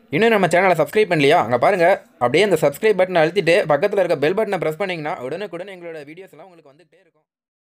இன்னும் நம்ம சேனலை சப்ஸ்கிரைப் பண்ணலையா அங்கே பாருங்கள் அப்படியே அந்த சப்ஸ்கிரைப் பட்டனை அழுத்திட்டு பக்கத்தில் இருக்க பெல் பட்டனை ப்ரெஸ் பண்ணிங்கன்னா உடனுக்குடன் எங்களோட வீடியோஸ் எல்லாம் உங்களுக்கு வந்துகிட்டே இருக்கும்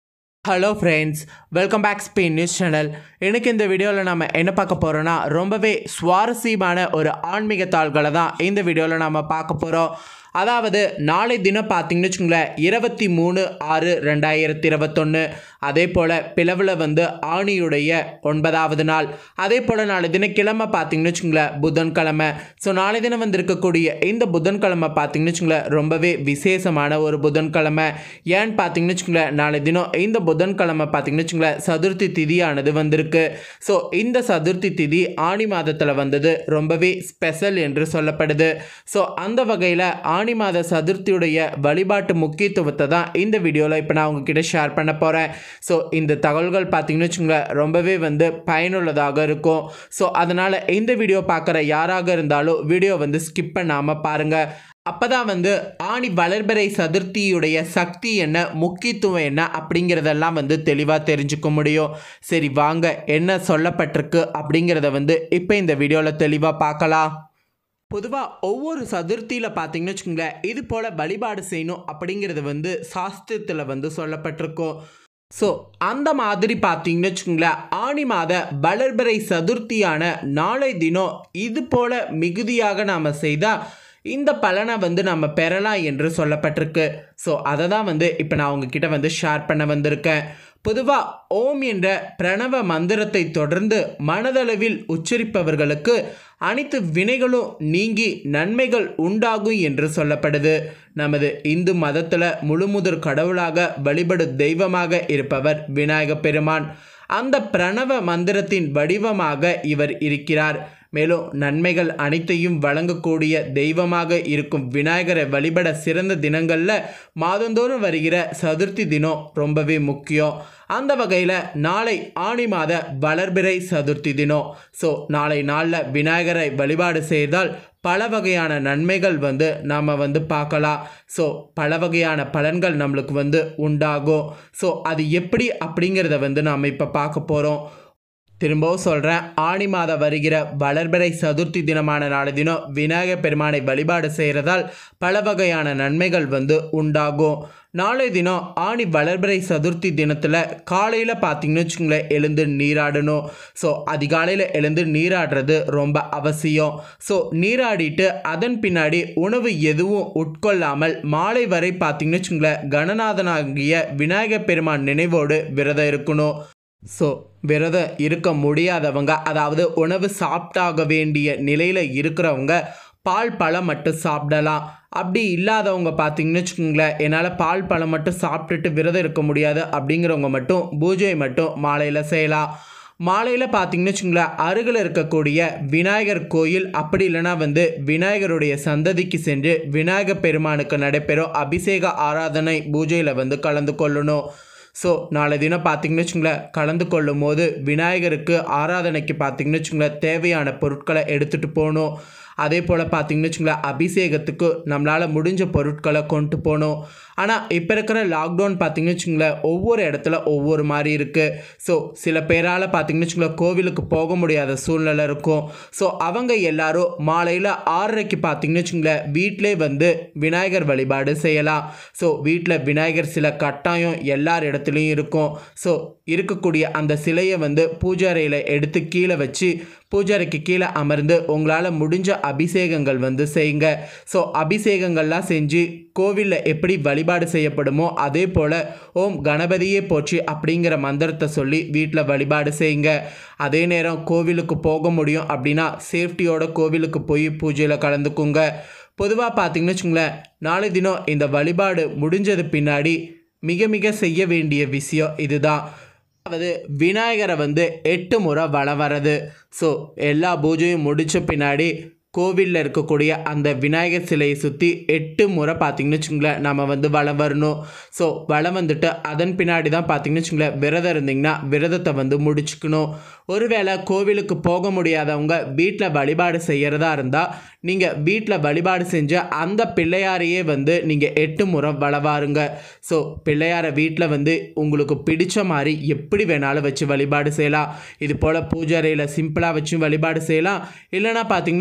hello friends welcome back Spain news channel எனக்கு இந்த வீடியோவில் நம்ம என்ன பார்க்க போகிறோன்னா ரொம்பவே சுவாரஸ்யமான ஒரு ஆன்மீக தாள்களை தான் இந்த வீடியோவில் நம்ம பார்க்க போகிறோம் அதாவது நாளை தினம் பார்த்தீங்கன்னு வச்சுங்களேன் இருபத்தி மூணு ஆறு ரெண்டாயிரத்தி இருபத்தொன்று அதே போல் பிளவில் வந்து ஆணியுடைய ஒன்பதாவது நாள் அதே போல் நாளை தினம் கிழமை பார்த்தீங்கன்னு வச்சுங்களேன் புதன்கிழமை ஸோ நாளை தினம் வந்திருக்கக்கூடிய இந்த புதன்கிழமை பார்த்தீங்கன்னு வச்சுங்களேன் ரொம்பவே விசேஷமான ஒரு புதன்கிழமை ஏன்னு பார்த்தீங்கன்னு வச்சுங்களேன் நாளை தினம் இந்த புதன்கிழமை பார்த்தீங்கன்னு வச்சுங்களேன் சதுர்த்தி திதியானது வந்திருக்கு ஸோ இந்த சதுர்த்தி திதி ஆணி மாதத்தில் வந்தது ரொம்பவே ஸ்பெஷல் என்று சொல்லப்படுது ஸோ அந்த வகையில் ஆணி மாத சதுர்த்தியுடைய வழிபாட்டு முக்கியத்துவத்தை தான் இந்த வீடியோவில் இப்போ நான் உங்ககிட்ட ஷேர் பண்ண போகிறேன் ஸோ இந்த தகவல்கள் பார்த்தீங்கன்னு வச்சுங்களேன் ரொம்பவே வந்து பயனுள்ளதாக இருக்கும் ஸோ அதனால் இந்த வீடியோ பார்க்குற யாராக இருந்தாலும் வீடியோ வந்து ஸ்கிப் பண்ணாமல் பாருங்கள் அப்பதான் வந்து ஆணி வளர்பிறை சதுர்த்தியுடைய சக்தி என்ன முக்கியத்துவம் என்ன அப்படிங்கிறதெல்லாம் வந்து தெளிவாக தெரிஞ்சுக்க முடியும் சரி வாங்க என்ன சொல்லப்பட்டிருக்கு அப்படிங்கிறத வந்து இப்போ இந்த வீடியோவில் தெளிவாக பார்க்கலாம் பொதுவாக ஒவ்வொரு சதுர்த்தியில் பார்த்தீங்கன்னு வச்சுக்கோங்களேன் இது போல் வழிபாடு செய்யணும் அப்படிங்கிறது வந்து சாஸ்திரத்தில் வந்து சொல்லப்பட்டிருக்கும் ஸோ அந்த மாதிரி பார்த்தீங்கன்னு வச்சுக்கோங்களேன் ஆணி மாத வளர்பிறை சதுர்த்தியான நாளை தினம் இது போல் மிகுதியாக நாம் செய்தால் இந்த பலனை வந்து நம்ம பெறலாம் என்று சொல்லப்பட்டிருக்கு ஸோ அதை தான் வந்து இப்போ நான் உங்ககிட்ட வந்து ஷேர் பண்ண வந்திருக்கேன் பொதுவாக ஓம் என்ற பிரணவ மந்திரத்தை தொடர்ந்து மனதளவில் உச்சரிப்பவர்களுக்கு அனைத்து வினைகளும் நீங்கி நன்மைகள் உண்டாகும் என்று சொல்லப்படுது நமது இந்து மதத்தில் முழுமுதற் கடவுளாக வழிபடும் தெய்வமாக இருப்பவர் விநாயக பெருமான் அந்த பிரணவ மந்திரத்தின் வடிவமாக இவர் இருக்கிறார் மேலும் நன்மைகள் அனைத்தையும் வழங்கக்கூடிய தெய்வமாக இருக்கும் விநாயகரை வழிபட சிறந்த தினங்களில் மாதந்தோறும் வருகிற சதுர்த்தி தினம் ரொம்பவே முக்கியம் அந்த வகையில் நாளை ஆணி மாத வளர்பிறை சதுர்த்தி தினம் ஸோ நாளை நாளில் விநாயகரை வழிபாடு செய்தால் பல வகையான நன்மைகள் வந்து நாம் வந்து பார்க்கலாம் ஸோ பல வகையான பலன்கள் நம்மளுக்கு வந்து உண்டாகும் ஸோ அது எப்படி அப்படிங்கிறத வந்து நாம் இப்போ பார்க்க போகிறோம் திரும்பவும் சொல்கிறேன் ஆணி மாதம் வருகிற வளர்பிறை சதுர்த்தி தினமான நாளை தினம் விநாயகர் பெருமானை வழிபாடு செய்கிறதால் பல வகையான நன்மைகள் வந்து உண்டாகும் நாளை தினம் ஆணி வளர்பிறை சதுர்த்தி தினத்தில் காலையில் பார்த்தீங்கன்னு வச்சுங்களேன் எழுந்து நீராடணும் ஸோ அதிகாலையில் எழுந்து நீராடுறது ரொம்ப அவசியம் ஸோ நீராடிட்டு அதன் பின்னாடி உணவு எதுவும் உட்கொள்ளாமல் மாலை வரை பார்த்தீங்கன்னு வச்சுங்களேன் கணநாதனாகிய விநாயகர் பெருமான் நினைவோடு விரதம் இருக்கணும் ஸோ விரதம் இருக்க முடியாதவங்க அதாவது உணவு சாப்பிட்டாக வேண்டிய நிலையில் இருக்கிறவங்க பால் பழம் மட்டும் சாப்பிடலாம் அப்படி இல்லாதவங்க பார்த்தீங்கன்னு வச்சுக்கோங்களேன் என்னால் பால் பழம் மட்டும் சாப்பிட்டுட்டு விரதம் இருக்க முடியாது அப்படிங்கிறவங்க மட்டும் பூஜை மட்டும் மாலையில் செய்யலாம் மாலையில் பார்த்தீங்கன்னு வச்சுங்களேன் அருகில் இருக்கக்கூடிய விநாயகர் கோயில் அப்படி இல்லைனா வந்து விநாயகருடைய சந்ததிக்கு சென்று விநாயகர் பெருமானுக்கு நடைபெறும் அபிஷேக ஆராதனை பூஜையில் வந்து கலந்து கொள்ளணும் ஸோ நாளை தினம் பார்த்தீங்கன்னு வச்சுங்களேன் கலந்து கொள்ளும் போது விநாயகருக்கு ஆராதனைக்கு பார்த்தீங்கன்னு வச்சுங்களேன் தேவையான பொருட்களை எடுத்துகிட்டு போகணும் அதே போல் பார்த்தீங்கன்னு வச்சுங்களேன் அபிஷேகத்துக்கு நம்மளால் முடிஞ்ச பொருட்களை கொண்டு போகணும் ஆனால் இப்போ இருக்கிற லாக்டவுன் பார்த்தீங்கன்னு வச்சுங்களேன் ஒவ்வொரு இடத்துல ஒவ்வொரு மாதிரி இருக்குது ஸோ சில பேரால் பார்த்தீங்கன்னு வச்சுங்களேன் கோவிலுக்கு போக முடியாத சூழ்நிலை இருக்கும் ஸோ அவங்க எல்லாரும் மாலையில் ஆறரைக்கு பார்த்தீங்கன்னு வச்சுங்களேன் வீட்டிலே வந்து விநாயகர் வழிபாடு செய்யலாம் ஸோ வீட்டில் விநாயகர் சில கட்டாயம் எல்லார் இடத்துலையும் இருக்கும் ஸோ இருக்கக்கூடிய அந்த சிலையை வந்து பூஜாரையில் எடுத்து கீழே வச்சு பூஜாரைக்கு கீழே அமர்ந்து உங்களால் முடிஞ்ச அபிஷேகங்கள் வந்து செய்யுங்க ஸோ அபிஷேகங்கள்லாம் செஞ்சு கோவிலில் எப்படி வழிபாடு செய்யப்படுமோ அதே போல் ஓம் கணபதியே போச்சு அப்படிங்கிற மந்திரத்தை சொல்லி வீட்டில் வழிபாடு செய்யுங்க அதே நேரம் கோவிலுக்கு போக முடியும் அப்படின்னா சேஃப்டியோட கோவிலுக்கு போய் பூஜையில் கலந்துக்குங்க பொதுவாக பார்த்தீங்கன்னு வச்சுங்களேன் நாளை தினம் இந்த வழிபாடு முடிஞ்சது பின்னாடி மிக மிக செய்ய வேண்டிய விஷயம் இதுதான் அதாவது விநாயகரை வந்து எட்டு முறை வலம் வர்றது ஸோ எல்லா பூஜையும் முடித்த பின்னாடி கோவிலில் இருக்கக்கூடிய அந்த விநாயகர் சிலையை சுற்றி எட்டு முறை பார்த்தீங்கன்னு வச்சுங்களேன் நம்ம வந்து வலம் வரணும் ஸோ வலம் வந்துட்டு அதன் பின்னாடி தான் பார்த்தீங்கன்னு வச்சுங்களேன் விரதம் இருந்தீங்கன்னா விரதத்தை வந்து முடிச்சுக்கணும் ஒருவேளை கோவிலுக்கு போக முடியாதவங்க வீட்டில் வழிபாடு செய்கிறதா இருந்தால் நீங்கள் வீட்டில் வழிபாடு செஞ்ச அந்த பிள்ளையாரையே வந்து நீங்கள் எட்டு முறை வளவாருங்க ஸோ பிள்ளையாரை வீட்டில் வந்து உங்களுக்கு பிடிச்ச மாதிரி எப்படி வேணாலும் வச்சு வழிபாடு செய்யலாம் இது போல் பூஜை அறையில் சிம்பிளாக வச்சு வழிபாடு செய்யலாம் இல்லைனா பார்த்தீங்கன்னு வச்சுங்களேன்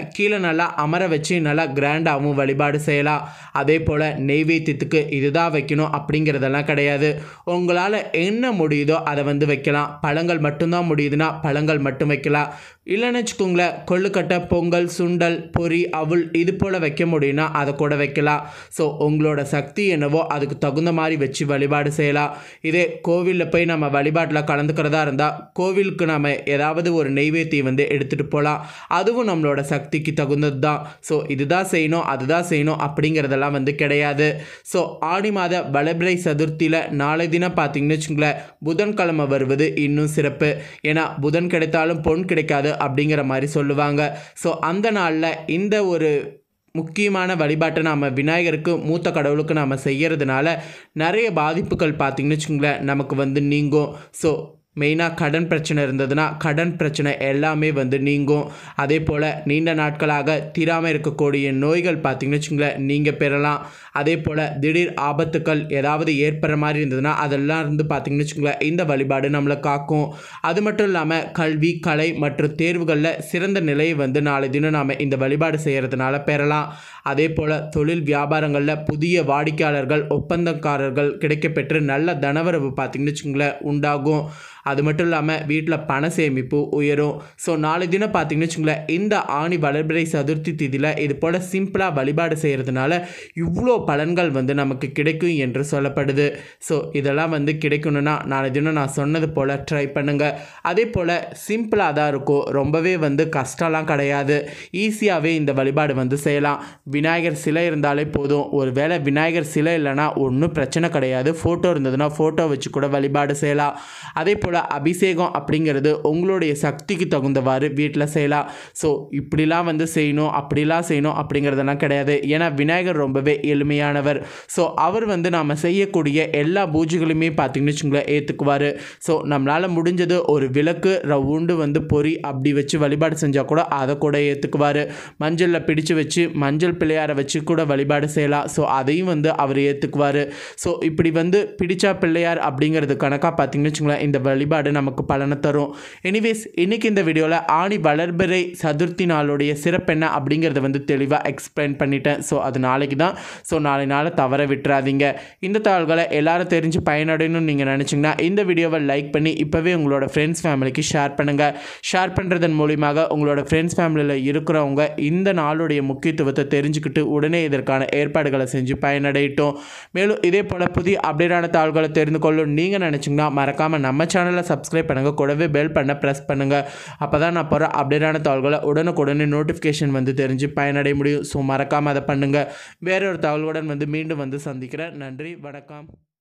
கீழே நல்லா அமர வச்சு நல்லா கிராண்டாகவும் வழிபாடு செய்யலாம் அதே போல் நெய்வேத்தியத்துக்கு இதுதான் வைக்கணும் அப்படிங்கிறதெல்லாம் கிடையாது உங்களால் என்ன முடியுதோ அதை வந்து வைக்கலாம் பழங்கள் மட்டும்தான் முடியுதுன்னா பழங்கள் மட்டும் வைக்கலாம் இல்லைன்னு வச்சுக்கோங்களேன் கொள்ளுக்கட்டை பொங்கல் சுண்டல் பொரி அவுள் இது போல் வைக்க முடியும்னா அதை கூட வைக்கலாம் ஸோ உங்களோட சக்தி என்னவோ அதுக்கு தகுந்த மாதிரி வச்சு வழிபாடு செய்யலாம் இதே கோவிலில் போய் நம்ம வழிபாட்டில் கலந்துக்கிறதா இருந்தால் கோவிலுக்கு நம்ம ஏதாவது ஒரு நெய்வேத்தியம் வந்து எடுத்துகிட்டு போகலாம் அதுவும் நம்மளோட சக்திக்கு தகுந்தது தான் ஸோ இதுதான் செய்யணும் அதுதான் செய்யணும் அப்படிங்கிறதெல்லாம் வந்து கிடையாது ஸோ ஆடி மாத வளபிரை சதுர்த்தியில் நாளை தினம் பார்த்தீங்கன்னு வச்சுங்களேன் புதன்கிழமை வருவது இன்னும் சிறப்பு ஏன்னா புதன் கிடைத்தாலும் பொன் கிடைக்காது அப்படிங்கிற மாதிரி சொல்லுவாங்க ஸோ அந்த நாளில் இந்த ஒரு முக்கியமான வழிபாட்டை நாம் விநாயகருக்கு மூத்த கடவுளுக்கு நாம் செய்கிறதுனால நிறைய பாதிப்புகள் பார்த்திங்கன்னு வச்சுக்கோங்களேன் நமக்கு வந்து நீங்கும் ஸோ மெயினாக கடன் பிரச்சனை இருந்ததுன்னா கடன் பிரச்சனை எல்லாமே வந்து நீங்கும் அதே போல் நீண்ட நாட்களாக தீராமல் இருக்கக்கூடிய நோய்கள் பார்த்திங்கன்னு வச்சுங்களேன் நீங்கள் பெறலாம் அதே போல் திடீர் ஆபத்துக்கள் ஏதாவது ஏற்படுற மாதிரி இருந்ததுன்னா அதெல்லாம் இருந்து பார்த்திங்கன்னு வச்சுங்களேன் இந்த வழிபாடு நம்மளை காக்கும் அது மட்டும் இல்லாமல் கல்வி கலை மற்றும் தேர்வுகளில் சிறந்த நிலையை வந்து நாளை தினம் நாம் இந்த வழிபாடு செய்கிறதுனால பெறலாம் அதே போல் தொழில் வியாபாரங்களில் புதிய வாடிக்கையாளர்கள் ஒப்பந்தக்காரர்கள் கிடைக்கப்பெற்று நல்ல தனவரவு பார்த்திங்கன்னு வச்சுங்களேன் உண்டாகும் அது மட்டும் இல்லாமல் வீட்டில் பண சேமிப்பு உயரும் ஸோ நாளை தினம் பார்த்தீங்கன்னு வச்சுங்களேன் இந்த ஆணி வளர்பிறை சதுர்த்தி திதியில் இது போல் சிம்பிளாக வழிபாடு செய்கிறதுனால இவ்வளோ பலன்கள் வந்து நமக்கு கிடைக்கும் என்று சொல்லப்படுது ஸோ இதெல்லாம் வந்து கிடைக்கணும்னா நாளை தினம் நான் சொன்னது போல் ட்ரை பண்ணுங்கள் அதே போல் சிம்பிளாக தான் இருக்கும் ரொம்பவே வந்து கஷ்டம்லாம் கிடையாது ஈஸியாகவே இந்த வழிபாடு வந்து செய்யலாம் விநாயகர் சிலை இருந்தாலே போதும் ஒரு வேளை விநாயகர் சிலை இல்லைன்னா ஒன்றும் பிரச்சனை கிடையாது ஃபோட்டோ இருந்ததுன்னா ஃபோட்டோ வச்சு கூட வழிபாடு செய்யலாம் அதே போல் அபிஷேகம் அப்படிங்கிறது உங்களுடைய சக்திக்கு தகுந்தவாறு வீட்டில் செய்யலாம் ஸோ இப்படிலாம் வந்து செய்யணும் அப்படிலாம் செய்யணும் அப்படிங்கிறதெல்லாம் கிடையாது ஏன்னா விநாயகர் ரொம்பவே எளிமையானவர் ஸோ அவர் வந்து நாம் செய்யக்கூடிய எல்லா பூஜைகளுமே பார்த்திங்கன்னு வச்சுங்களேன் ஏற்றுக்குவார் ஸோ நம்மளால் முடிஞ்சது ஒரு விளக்கு ரவுண்டு வந்து பொறி அப்படி வச்சு வழிபாடு செஞ்சால் கூட அதை கூட ஏற்றுக்குவார் மஞ்சளில் பிடிச்சு வச்சு மஞ்சள் பிள்ளையாரை வச்சு கூட வழிபாடு செய்யலாம் ஸோ அதையும் வந்து அவர் ஏற்றுக்குவார் ஸோ இப்படி வந்து பிடிச்சா பிள்ளையார் அப்படிங்கிறது கணக்காக பார்த்தீங்கன்னு வச்சுங்களேன் இந்த வழிபாடு நமக்கு பலனை தரும் எனிவேஸ் இன்றைக்கி இந்த வீடியோவில் ஆணி வளர்பிறை சதுர்த்தி நாளுடைய சிறப்பு என்ன அப்படிங்கிறத வந்து தெளிவாக எக்ஸ்பிளைன் பண்ணிட்டேன் ஸோ அது நாளைக்கு தான் ஸோ நாளை நாளை தவற விட்டுறாதீங்க இந்த தகவல்களை எல்லாரும் தெரிஞ்சு பயனடையணும்னு நீங்கள் நினச்சிங்கன்னா இந்த வீடியோவை லைக் பண்ணி இப்போவே உங்களோட ஃப்ரெண்ட்ஸ் ஃபேமிலிக்கு ஷேர் பண்ணுங்கள் ஷேர் பண்ணுறதன் மூலியமாக உங்களோட ஃப்ரெண்ட்ஸ் ஃபேமிலியில் இருக்கிறவங்க இந்த நாளுடைய முக்கியத்துவத்தை தெரிஞ்சுக்கிட்டு உடனே இதற்கான ஏற்பாடுகளை செஞ்சு பயனடையட்டும் மேலும் இதே போல் புதிய அப்டேட்டான தகவல்களை தெரிந்து கொள்ளும் நீங்கள் நினச்சிங்கன்னா மறக்காமல் நம்ம சேனலை சப்ஸ்கிரைப் பண்ணுங்கள் கூடவே பெல் பண்ண ப்ரெஸ் பண்ணுங்கள் அப்போ தான் நான் போகிற அப்டேட்டான தகவல்களை உடனுக்குடனே நோட்டிஃபிகேஷன் வந்து தெரிஞ்சு பயனடைய முடியும் ஸோ மறக்காமல் அதை பண்ணுங்கள் வேற ஒரு தகவலுடன் வந்து மீண்டும் வந்து சந்திக்கிறேன் நன்றி வணக்கம்